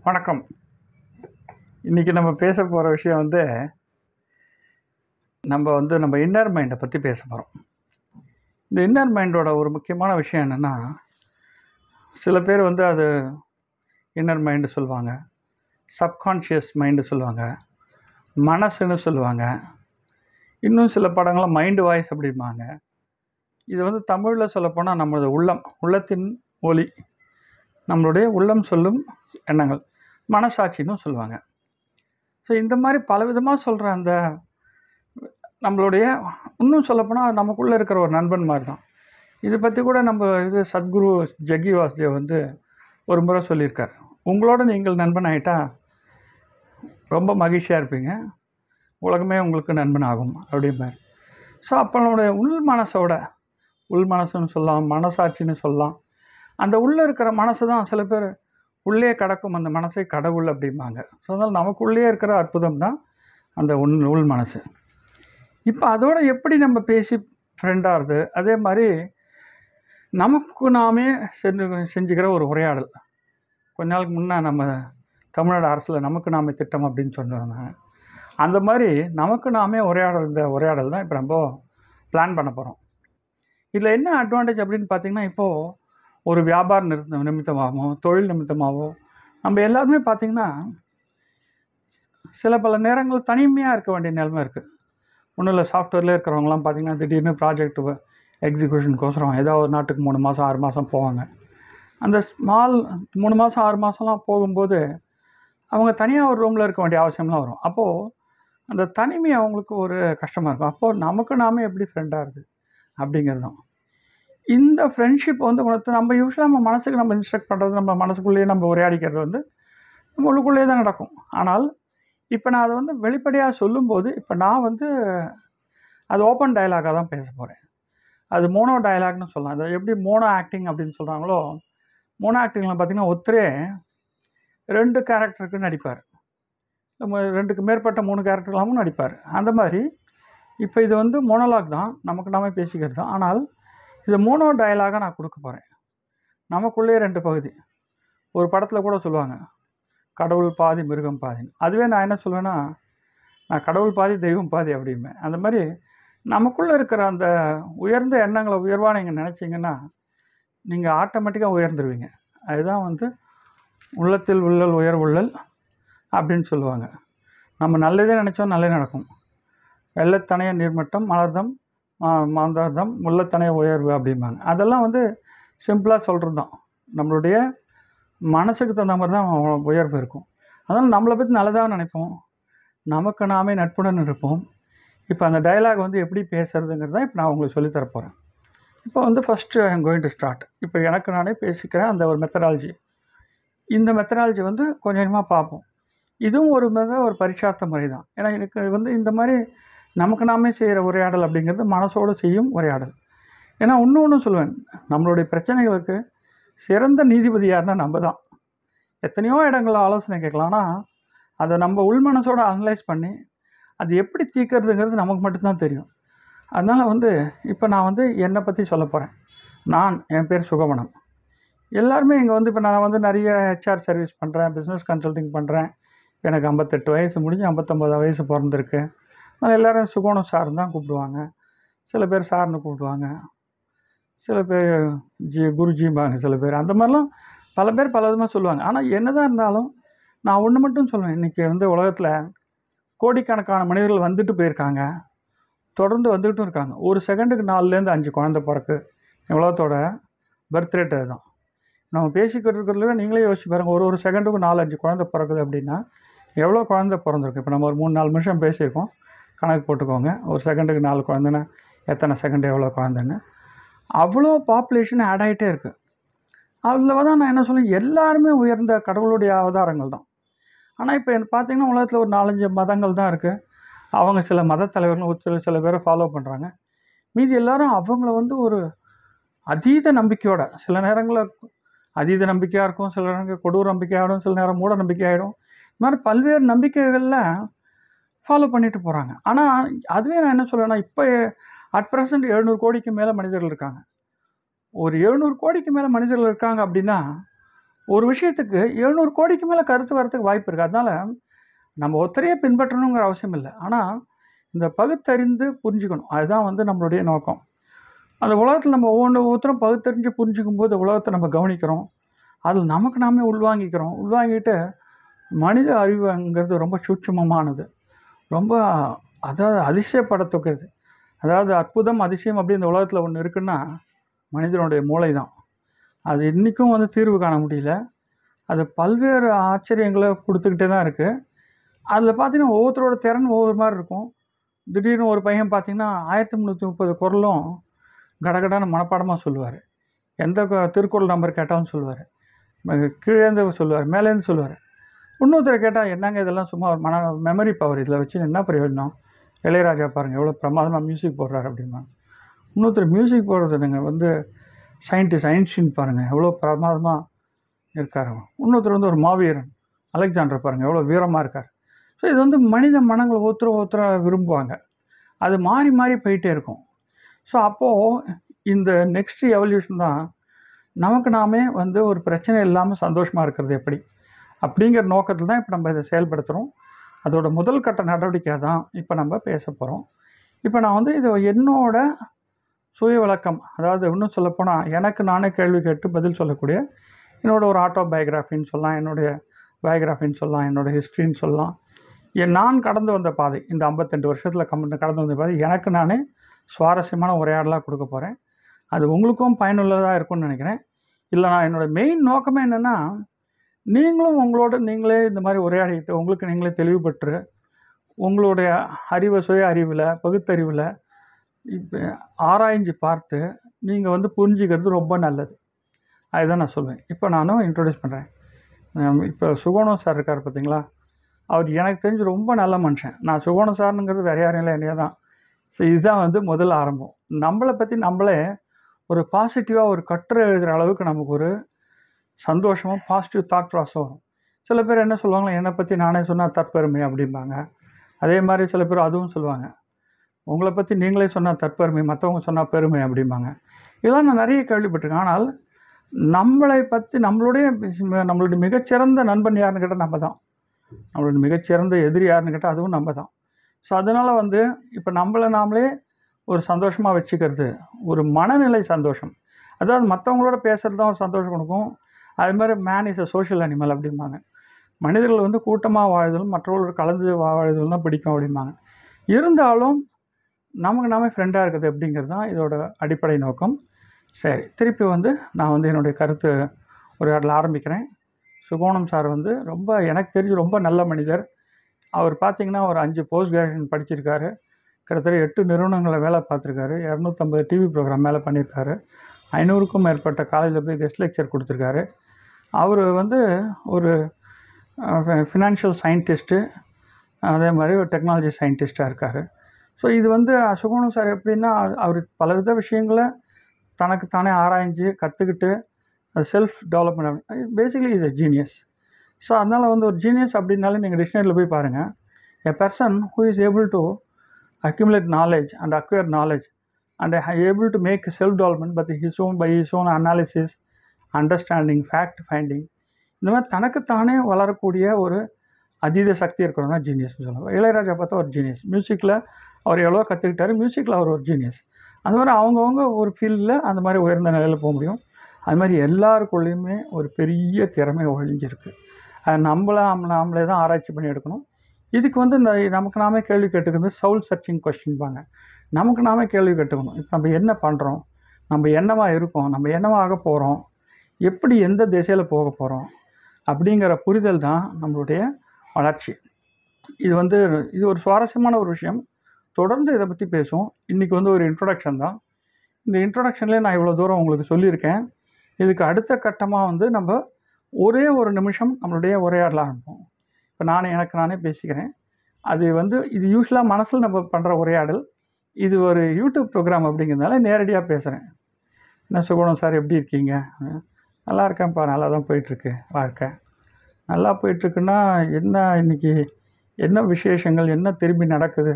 வணக்கம் இன்றைக்கி நம்ம பேச போகிற விஷயம் வந்து நம்ம வந்து நம்ம இன்னர் மைண்டை பற்றி பேச போகிறோம் இந்த இன்னர் மைண்டோட ஒரு முக்கியமான விஷயம் என்னென்னா சில பேர் வந்து அது இன்னர் மைண்டு சொல்லுவாங்க சப்கான்ஷியஸ் மைண்டு சொல்லுவாங்க மனசுன்னு சொல்லுவாங்க இன்னும் சில படங்களில் மைண்டு வாய்ஸ் அப்படிம்பாங்க இது வந்து தமிழில் சொல்லப்போனால் நம்மளது உள்ளம் உள்ளத்தின் ஒலி நம்மளுடைய உள்ளம் சொல்லும் எண்ணங்கள் மனசாட்சின்னு சொல்லுவாங்க ஸோ இந்த மாதிரி பலவிதமாக சொல்கிற அந்த நம்மளுடைய இன்னும் சொல்லப்போனால் நமக்குள்ளே இருக்கிற ஒரு நண்பன் மாதிரி தான் இதை பற்றி கூட நம்ம இது சத்குரு ஜக்கி வாசுதேவ் வந்து ஒரு முறை சொல்லியிருக்கார் உங்களோட நீங்கள் நண்பன் ஆகிட்டா ரொம்ப மகிழ்ச்சியாக இருப்பீங்க உலகமே உங்களுக்கு நண்பன் ஆகும் அப்படிம்பார் ஸோ அப்போ நம்மளுடைய உள் மனசோட உள் மனசுன்னு சொல்லலாம் மனசாட்சின்னு சொல்லலாம் அந்த உள்ளே இருக்கிற மனசு தான் சில பேர் உள்ளே கடக்கும் அந்த மனசை கடவுள் அப்படிம்பாங்க ஸோ அதனால் நமக்குள்ளே இருக்கிற அற்புதம் தான் அந்த உள் உள் மனசு இப்போ அதோட எப்படி நம்ம பேசி ஃப்ரெண்டாகிறது அதே மாதிரி நமக்கு நாமே செஞ்சு செஞ்சுக்கிற ஒரு உரையாடல் கொஞ்ச நாளுக்கு முன்னே நம்ம தமிழ்நாடு அரசில் நமக்கு நாமே திட்டம் அப்படின்னு சொன்னாங்க அந்த மாதிரி நமக்கு நாமே உரையாடல் இந்த உரையாடல் தான் இப்போ நம்ம பிளான் பண்ண போகிறோம் இதில் என்ன அட்வான்டேஜ் அப்படின்னு பார்த்தீங்கன்னா இப்போது ஒரு வியாபார நிறுத்த நிமித்தமாகவோ தொழில் நிமித்தமாகவோ நம்ம எல்லாருமே பார்த்திங்கன்னா சில பல நேரங்கள் தனிமையாக இருக்க வேண்டிய நிலைமை இருக்குது ஒன்றும் இல்லை சாஃப்ட்வேரில் இருக்கிறவங்களாம் பார்த்திங்கன்னா திடீர்னு ப்ராஜெக்ட் எக்ஸிக்யூஷனுக்கோசரம் ஏதோ ஒரு நாட்டுக்கு மூணு மாதம் ஆறு மாதம் போவாங்க அந்த ஸ்மால் மூணு மாதம் ஆறு மாதம்லாம் போகும்போது அவங்க தனியாக ஒரு ரூமில் இருக்க வேண்டிய அவசியம்லாம் வரும் அப்போது அந்த தனிமை அவங்களுக்கு ஒரு கஷ்டமாக இருக்கும் அப்போது நமக்கு நாமே எப்படி ஃப்ரெண்டாக இருக்குது அப்படிங்கிறது தான் இந்த ஃப்ரெண்ட்ஷிப் வந்து உனக்கு நம்ம யூஸ்வலாக நம்ம மனசுக்கு நம்ம இன்ஸ்ட்ரக்ட் பண்ணுறது நம்ம மனசுக்குள்ளேயே நம்ம உரையாடிக்கிறது வந்து நம்ம உள்ளுக்குள்ளேயே தான் நடக்கும் ஆனால் இப்போ நான் அதை வந்து வெளிப்படையாக சொல்லும்போது இப்போ நான் வந்து அது ஓப்பன் டயலாகாக தான் பேச போகிறேன் அது மோனோ டயலாக்னு சொல்லலாம் அது எப்படி மோனோ ஆக்டிங் அப்படின்னு சொல்கிறாங்களோ மோனோ ஆக்டிங்கில் பார்த்திங்கன்னா ஒருத்தரே ரெண்டு கேரக்டருக்கு நடிப்பார் நம்ம ரெண்டுக்கு மேற்பட்ட மூணு கேரக்டர்லாமும் நடிப்பார் அந்த மாதிரி இப்போ இது வந்து மோனோலாக் தான் நமக்கு நாமே பேசிக்கிறது தான் ஆனால் இது மோனோ டயலாகாக நான் கொடுக்க போகிறேன் நமக்குள்ளேயே ரெண்டு பகுதி ஒரு படத்தில் கூட சொல்லுவாங்க கடவுள் பாதி மிருகம் பாதின்னு அதுவே நான் என்ன சொல்லுவேன்னா நான் கடவுள் பாதி தெய்வம் பாதி அப்படிம்பேன் அந்த மாதிரி நமக்குள்ளே இருக்கிற அந்த உயர்ந்த எண்ணங்களை உயர்வாக நீங்கள் நினச்சிங்கன்னா நீங்கள் ஆட்டோமேட்டிக்காக உயர்ந்துருவீங்க அதுதான் வந்து உள்ளத்தில் உள்ளல் உயர் உள்ளல் அப்படின்னு சொல்லுவாங்க நம்ம நல்லதே நினச்சோம் நல்லதே நடக்கும் வெள்ளத்தனைய நீர்மட்டம் மலர்தம் மாந்தார்தம் முள்ளத்தனைய உயர்வு அப்படிம்பாங்க அதெல்லாம் வந்து சிம்பிளாக சொல்கிறது தான் நம்மளுடைய மனசுக்கு தகுந்த மாதிரி தான் உயர்வு இருக்கும் அதனால் நம்மளை பற்றி நல்லதாக நினைப்போம் நமக்கு நாமே நட்புடன் இருப்போம் இப்போ அந்த டயலாக் வந்து எப்படி பேசுகிறதுங்கிறது தான் இப்போ நான் உங்களுக்கு சொல்லித்தர போகிறேன் இப்போ வந்து first I am going to start இப்போ எனக்கு நானே பேசிக்கிறேன் அந்த ஒரு மெத்தடாலஜி இந்த மெத்தடாலஜி வந்து கொஞ்சம் கொஞ்சமாக பார்ப்போம் இதுவும் ஒரு மெத ஒரு பரிச்சார்த்த முறை தான் ஏன்னா எனக்கு வந்து இந்த மாதிரி நமக்கு நாமே செய்கிற உரையாடல் அப்படிங்கிறது மனசோடு செய்யும் உரையாடல் ஏன்னா இன்னொன்று சொல்லுவேன் நம்மளுடைய பிரச்சனைகளுக்கு சிறந்த நீதிபதி யாருன்னா நம்ம தான் எத்தனையோ இடங்களில் ஆலோசனை கேட்கலாம் ஆனால் அதை நம்ம உள் மனசோடு அனலைஸ் பண்ணி அது எப்படி தீர்க்கறதுங்கிறது நமக்கு மட்டும்தான் தெரியும் அதனால் வந்து இப்போ நான் வந்து என்னை பற்றி சொல்ல போகிறேன் நான் என் பேர் சுகவனம் எல்லாருமே இங்கே வந்து இப்போ நான் வந்து நிறைய ஹெச்ஆர் சர்வீஸ் பண்ணுறேன் பிஸ்னஸ் கன்சல்டிங் பண்ணுறேன் எனக்கு ஐம்பத்தெட்டு வயசு முடிஞ்சு ஐம்பத்தொம்பது வயசு பிறந்திருக்கு அதனால் எல்லோரும் சுகவனம் சார் தான் கூப்பிடுவாங்க சில பேர் சார்னு கூப்பிடுவாங்க சில பேர் ஜி குருஜிம்பாங்க சில பேர் அந்த மாதிரிலாம் பல பேர் பல விதமாக சொல்லுவாங்க ஆனால் என்ன தான் இருந்தாலும் நான் ஒன்று மட்டும் சொல்லுவேன் இன்றைக்கி வந்து உலகத்தில் கோடிக்கணக்கான மனிதர்கள் வந்துட்டு போயிருக்காங்க தொடர்ந்து வந்துக்கிட்டும் இருக்காங்க ஒரு செகண்டுக்கு நாலுலேருந்து அஞ்சு குழந்த பிறக்கு உலகத்தோட பர்த் ரேட் அதுதான் நம்ம பேசிக்கிட்டு இருக்கிறதுல நீங்களே யோசிச்சு பாருங்கள் ஒரு ஒரு செகண்டுக்கு நாலு அஞ்சு குழந்த பிறக்குது அப்படின்னா எவ்வளோ குழந்த பிறந்திருக்கு இப்போ நம்ம ஒரு மூணு நாலு நிமிஷம் பேசியிருக்கோம் கணக்கு போட்டுக்கோங்க ஒரு செகண்டுக்கு நாலு குழந்தைன்னா எத்தனை செகண்ட் எவ்வளோ குழந்தைன்னு அவ்வளோ பாப்புலேஷன் ஆட் ஆகிட்டே இருக்குது அதில் தான் நான் என்ன சொல்லுவேன் எல்லாருமே உயர்ந்த கடவுளுடைய அவதாரங்கள் தான் ஆனால் இப்போ பார்த்தீங்கன்னா உலகத்தில் ஒரு நாலஞ்சு மதங்கள் தான் இருக்குது அவங்க சில மத தலைவர்கள் ஒரு சில சில பேரை ஃபாலோ பண்ணுறாங்க மீதி எல்லாரும் அவங்கள வந்து ஒரு அதீத நம்பிக்கையோட சில நேரங்களில் அதீத நம்பிக்கையாக இருக்கும் சில நேரங்கள் கொடூர நம்பிக்கையாகிடும் சில நேரம் மூட நம்பிக்கையாகிடும் இது மாதிரி பல்வேறு நம்பிக்கைகளில் ஃபாலோ பண்ணிட்டு போகிறாங்க ஆனால் அதுவே நான் என்ன சொல்லுவேன்னா இப்போ அட் ப்ரெசன்ட் எழுநூறு கோடிக்கு மேலே மனிதர்கள் இருக்காங்க ஒரு எழுநூறு கோடிக்கு மேலே மனிதர்கள் இருக்காங்க அப்படின்னா ஒரு விஷயத்துக்கு எழுநூறு கோடிக்கு மேலே கருத்து வரத்துக்கு வாய்ப்பு இருக்குது அதனால் நம்ம ஒத்தரையே பின்பற்றணுங்கிற அவசியம் இல்லை ஆனால் இந்த பகுத்தறிந்து புரிஞ்சுக்கணும் அதுதான் வந்து நம்மளுடைய நோக்கம் அந்த உலகத்தில் நம்ம ஒவ்வொன்று ஒவ்வொருத்தரும் பகுத்தறிஞ்சு புரிஞ்சுக்கும் போது உலகத்தை நம்ம கவனிக்கிறோம் அதில் நமக்கு நாமே உள்வாங்கிக்கிறோம் உள்வாங்கிட்டு மனித அறிவுங்கிறது ரொம்ப சூட்சுமமானது ரொம்ப அதாவது அதிசயப்படத்தக்கது அதாவது அற்புதம் அதிசயம் அப்படி இந்த உலகத்தில் ஒன்று இருக்குன்னா மனிதனுடைய மூளை தான் அது இன்றைக்கும் வந்து தீர்வு காண முடியல அது பல்வேறு ஆச்சரியங்களை கொடுத்துக்கிட்டே தான் இருக்குது அதில் பார்த்தீங்கன்னா ஒவ்வொருத்தரோட திறன் ஒவ்வொரு மாதிரி இருக்கும் திடீர்னு ஒரு பையன் பார்த்தீங்கன்னா ஆயிரத்தி முந்நூற்றி முப்பது குரலும் கடகடான மனப்பாடமாக சொல்லுவார் எந்த கு- திருக்குறள் நம்பர் கேட்டாலும் சொல்லுவார் கீழேருந்து சொல்லுவார் மேலேருந்து சொல்லுவார் இன்னொருத்தரை கேட்டால் என்னங்க இதெல்லாம் சும்மா ஒரு மன மெமரி பவர் இதில் வச்சு என்ன பிரயோஜனம் இளையராஜா பாருங்கள் எவ்வளோ பிரமாதமாக மியூசிக் போடுறாரு அப்படிமா இன்னொருத்தர் மியூசிக் போடுறது நீங்கள் வந்து சயின்டிஸ்ட் ஐன்ஸ்டீன் பாருங்கள் எவ்வளோ பிரமாதமாக இருக்கார் இன்னொருத்தர் வந்து ஒரு மாவீரன் அலெக்சாண்டர் பாருங்கள் எவ்வளோ வீரமாக இருக்கார் ஸோ இது வந்து மனித மனங்கள் ஒருத்தர் ஒருத்தர விரும்புவாங்க அது மாறி மாறி போயிட்டே இருக்கும் ஸோ அப்போது இந்த நெக்ஸ்ட் எவல்யூஷன் தான் நமக்கு நாமே வந்து ஒரு பிரச்சனை இல்லாமல் சந்தோஷமாக இருக்கிறது எப்படி அப்படிங்கிற நோக்கத்தில் தான் இப்போ நம்ம இதை செயல்படுத்துகிறோம் அதோட முதல் கட்ட நடவடிக்கை தான் இப்போ நம்ம பேச போகிறோம் இப்போ நான் வந்து இது என்னோட சுய விளக்கம் அதாவது இன்னும் சொல்லப்போனால் எனக்கு நானே கேள்வி கேட்டு பதில் சொல்லக்கூடிய என்னோட ஒரு ஆட்டோ பயோகிராஃபின்னு சொல்லலாம் என்னுடைய பயோகிராஃபின்னு சொல்லலாம் என்னோட ஹிஸ்ட்ரின்னு சொல்லலாம் என் நான் கடந்து வந்த பாதை இந்த ஐம்பத்தெண்டு வருஷத்தில் கம் கடந்து வந்த பாதை எனக்கு நானே சுவாரஸ்யமான உரையாடலாக கொடுக்க போகிறேன் அது உங்களுக்கும் பயனுள்ளதாக இருக்கும்னு நினைக்கிறேன் இல்லை நான் என்னோடய மெயின் நோக்கமே என்னென்னா நீங்களும் உங்களோட நீங்களே இந்த மாதிரி உரையாடிக்கிட்டு உங்களுக்கு நீங்களே தெளிவுபட்டு உங்களுடைய அறிவை சுய அறிவில் பகுத்தறிவில் இப்போ ஆராய்ஞ்சு பார்த்து நீங்கள் வந்து புரிஞ்சுக்கிறது ரொம்ப நல்லது அதுதான் நான் சொல்லுவேன் இப்போ நானும் இன்ட்ரொடியூஸ் பண்ணுறேன் இப்போ சுகோணம் சார் இருக்கார் பார்த்தீங்களா அவர் எனக்கு தெரிஞ்சு ரொம்ப நல்ல மனுஷன் நான் சுகோணம் சார்னுங்கிறது வேறு யாரும் இல்லை என்னைய தான் ஸோ இதுதான் வந்து முதல் ஆரம்பம் நம்மளை பற்றி நம்மளே ஒரு பாசிட்டிவாக ஒரு கட்டுரை எழுதுகிற அளவுக்கு நமக்கு ஒரு சந்தோஷமும் பாசிட்டிவ் தாட் ப்ராசஸும் வரும் சில பேர் என்ன சொல்லுவாங்க என்னை பற்றி நானே சொன்னால் தற்பெருமை அப்படிம்பாங்க அதே மாதிரி சில பேர் அதுவும் சொல்லுவாங்க உங்களை பற்றி நீங்களே சொன்னால் தற்பெருமை மற்றவங்க சொன்னால் பெருமை அப்படிம்பாங்க இதெல்லாம் நான் நிறைய கேள்விப்பட்டிருக்கேன் ஆனால் நம்மளை பற்றி நம்மளுடைய நம்மளுடைய மிகச்சிறந்த நண்பன் யாருன்னு கேட்டால் நம்ம தான் நம்மளுடைய மிகச்சிறந்த எதிரி யாருன்னு கேட்டால் அதுவும் நம்ம தான் ஸோ அதனால் வந்து இப்போ நம்மளை நாமளே ஒரு சந்தோஷமாக வச்சுக்கிறது ஒரு மனநிலை சந்தோஷம் அதாவது மற்றவங்களோட பேசுகிறது தான் ஒரு சந்தோஷம் கொடுக்கும் அது மாதிரி man is a social animal அப்படிம்பாங்க மனிதர்கள் வந்து கூட்டமாக வாழ்தலும் மற்றவர்களோட கலந்து வாழ்தலும் தான் பிடிக்கும் அப்படிம்பாங்க இருந்தாலும் நமக்கு நாமே ஃப்ரெண்டாக இருக்கிறது அப்படிங்கிறது தான் இதோட அடிப்படை நோக்கம் சரி திருப்பி வந்து நான் வந்து என்னுடைய கருத்து உரையாடல ஆரம்பிக்கிறேன் சுகோணம் சார் வந்து ரொம்ப எனக்கு தெரிஞ்சு ரொம்ப நல்ல மனிதர் அவர் பார்த்தீங்கன்னா ஒரு அஞ்சு போஸ்ட் கிராஜுவேஷன் படிச்சிருக்காரு கிட்டத்தட்ட எட்டு நிறுவனங்களில் வேலை பார்த்துருக்காரு இரநூத்தம்பது டிவி ப்ரோக்ராம் மேலே பண்ணியிருக்காரு ஐநூறுக்கும் மேற்பட்ட காலேஜில் போய் கெஸ்ட் லெக்சர் கொடுத்துருக்காரு அவர் வந்து ஒரு ஃபினான்ஷியல் சயின்டிஸ்ட்டு அதே மாதிரி ஒரு டெக்னாலஜி சயின்டிஸ்ட்டாக இருக்கார் ஸோ இது வந்து சுகுணம் சார் எப்படின்னா அவர் பலவித விஷயங்களை தனக்கு தானே ஆராய்ஞ்சு கற்றுக்கிட்டு அது self development basically is a genius so அதனால் வந்து ஒரு ஜீனியஸ் அப்படின்னாலே நீங்கள் டிக்ஷனரியில் போய் பாருங்கள் a person who is able to accumulate knowledge and acquire knowledge and able to make self development but his own by his own analysis understanding fact finding இந்த மாதிரி தனக்குத்தானே வளரக்கூடிய ஒரு அதீத சக்தி இருக்கிறவங்க தான் ஜீனியஸ்னு சொல்லுவாங்க இளையராஜா பார்த்தா ஒரு ஜீனியஸ் மியூசிக்கில் அவர் எவ்வளோ கற்றுக்கிட்டாரு மியூசிக்கில் அவர் ஒரு ஜீனியஸ் அந்த மாதிரி அவங்கவுங்க ஒரு ஃபீல்டில் அந்த மாதிரி உயர்ந்த நிலையில் போக முடியும் அது மாதிரி எல்லாருக்குள்ளேயுமே ஒரு பெரிய திறமை ஒழிஞ்சிருக்கு அது நம்மளை நாமளே தான் ஆராய்ச்சி பண்ணி எடுக்கணும் இதுக்கு வந்து இந்த நமக்கு நாமே கேள்வி கேட்டுக்கிறது சவுல் சர்ச்சிங் கொஸ்டின்பாங்க நமக்கு நாமே கேள்வி கேட்டுக்கணும் இப்போ நம்ம என்ன பண்ணுறோம் நம்ம என்னவா இருக்கோம் நம்ம என்னவா ஆக போகிறோம் எப்படி எந்த திசையில் போக போகிறோம் அப்படிங்கிற புரிதல் தான் நம்மளுடைய வளர்ச்சி இது வந்து இது ஒரு சுவாரஸ்யமான ஒரு விஷயம் தொடர்ந்து இதை பற்றி பேசுவோம் இன்றைக்கி வந்து ஒரு இன்ட்ரொடக்ஷன் தான் இந்த இன்ட்ரொடக்ஷன்லேயே நான் இவ்வளோ தூரம் உங்களுக்கு சொல்லியிருக்கேன் இதுக்கு அடுத்த கட்டமாக வந்து நம்ம ஒரே ஒரு நிமிஷம் நம்மளுடைய உரையாடல ஆரம்பிப்போம் இப்போ நானே எனக்கு நானே பேசிக்கிறேன் அது வந்து இது யூஸ்வலாக மனசில் நம்ம பண்ணுற உரையாடல் இது ஒரு யூடியூப் ப்ரோக்ராம் அப்படிங்கிறதுனால நேரடியாக பேசுகிறேன் என்ன சுகுணம் சார் எப்படி இருக்கீங்க நல்லா இருக்கேன்ப்பா நல்லா தான் போயிட்டுருக்கு வாழ்க்கை நல்லா போயிட்டுருக்குன்னா என்ன இன்றைக்கி என்ன விசேஷங்கள் என்ன திரும்பி நடக்குது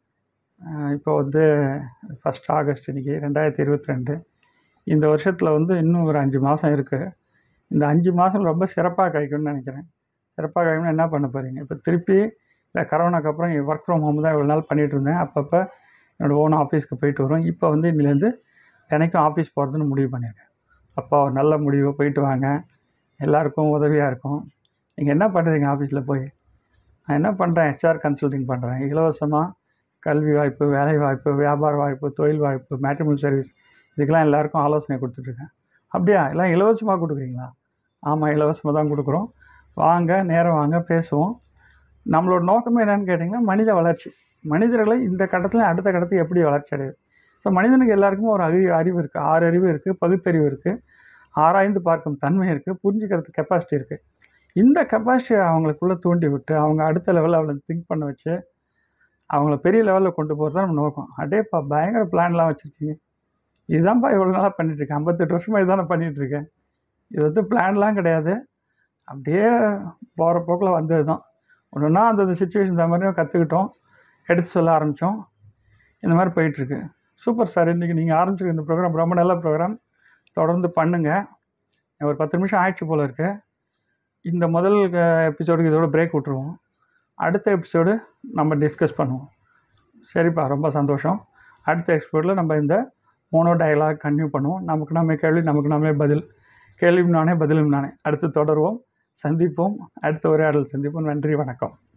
இப்போ வந்து ஃபஸ்ட் ஆகஸ்ட் இன்றைக்கி ரெண்டாயிரத்தி இருபத்தி ரெண்டு இந்த வருஷத்தில் வந்து இன்னும் ஒரு அஞ்சு மாதம் இருக்குது இந்த அஞ்சு மாதம் ரொம்ப சிறப்பாக கழிக்கும்னு நினைக்கிறேன் சிறப்பாக கழிக்கணும்னா என்ன பண்ண போகிறீங்க இப்போ திருப்பி இந்த கரோனாக்கு அப்புறம் ஒர்க் ஃப்ரம் ஹோம் தான் இவ்வளோ நாள் பண்ணிகிட்டு இருந்தேன் அப்பப்போ என்னோடய ஓன் ஆஃபீஸ்க்கு போயிட்டு வரோம் இப்போ வந்து இதுலேருந்து எனக்கும் ஆஃபீஸ் போகிறதுன்னு முடிவு பண்ணியிருக்கேன் அப்பா ஒரு நல்ல முடிவு போயிட்டு வாங்க எல்லாருக்கும் உதவியாக இருக்கும் நீங்கள் என்ன பண்ணுறீங்க ஆஃபீஸில் போய் நான் என்ன பண்ணுறேன் ஹெச்ஆர் கன்சல்டிங் பண்ணுறேன் இலவசமாக கல்வி வாய்ப்பு வேலை வாய்ப்பு வியாபார வாய்ப்பு தொழில் வாய்ப்பு மேட்ரிமோனி சர்வீஸ் இதுக்கெல்லாம் எல்லாருக்கும் ஆலோசனை கொடுத்துட்ருக்கேன் அப்படியா எல்லாம் இலவசமாக கொடுக்குறீங்களா ஆமாம் இலவசமாக தான் கொடுக்குறோம் வாங்க நேரம் வாங்க பேசுவோம் நம்மளோட நோக்கமே என்னன்னு கேட்டிங்கன்னா மனித வளர்ச்சி மனிதர்களை இந்த கட்டத்தில் அடுத்த கட்டத்துக்கு எப்படி வளர்ச்சி அடையுது ஸோ மனிதனுக்கு எல்லாருக்குமே ஒரு அறிவு அறிவு இருக்குது ஆறு அறிவு இருக்குது பகுத்தறிவு இருக்குது ஆராய்ந்து பார்க்கும் தன்மை இருக்குது புரிஞ்சுக்கிறது கெப்பாசிட்டி இருக்குது இந்த கெப்பாசிட்டியை அவங்களுக்குள்ளே தூண்டி விட்டு அவங்க அடுத்த லெவலில் அவளை திங்க் பண்ண வச்சு அவங்கள பெரிய லெவலில் கொண்டு போகிறது தான் நம்ம நோக்கம் அடேப்பா பயங்கர பிளான்லாம் வச்சுருக்கீங்க இதுதான்ப்பா இவ்வளோ நாளாக பண்ணிகிட்ருக்கேன் ஐம்பத்தெட்டு வருஷமாக இதுதானே பண்ணிகிட்ருக்கேன் இது வந்து பிளான்லாம் கிடையாது அப்படியே போகிற போக்கில் வந்தது தான் ஒன்று ஒன்றா அந்தந்த சுச்சுவேஷன் தகுந்த மாதிரி கற்றுக்கிட்டோம் எடுத்து சொல்ல ஆரம்பித்தோம் இந்த மாதிரி போயிட்டுருக்கு சூப்பர் சார் இன்றைக்கி நீங்கள் ஆரம்பிச்சிருக்க இந்த ப்ரோக்ராம் ரொம்ப நல்ல ப்ரோக்ராம் தொடர்ந்து பண்ணுங்கள் ஒரு பத்து நிமிஷம் ஆயிடுச்சு போல் இருக்குது இந்த முதல் எபிசோடுக்கு இதோட பிரேக் விட்ருவோம் அடுத்த எபிசோடு நம்ம டிஸ்கஸ் பண்ணுவோம் சரிப்பா ரொம்ப சந்தோஷம் அடுத்த எபிசோடில் நம்ம இந்த மோனோ டயலாக் கன்டினியூ பண்ணுவோம் நமக்கு நாமே கேள்வி நமக்கு நாமே பதில் கேள்வியும் நானே பதிலும் நானே அடுத்து தொடருவோம் சந்திப்போம் அடுத்த உரையாடல் சந்திப்போம் நன்றி வணக்கம்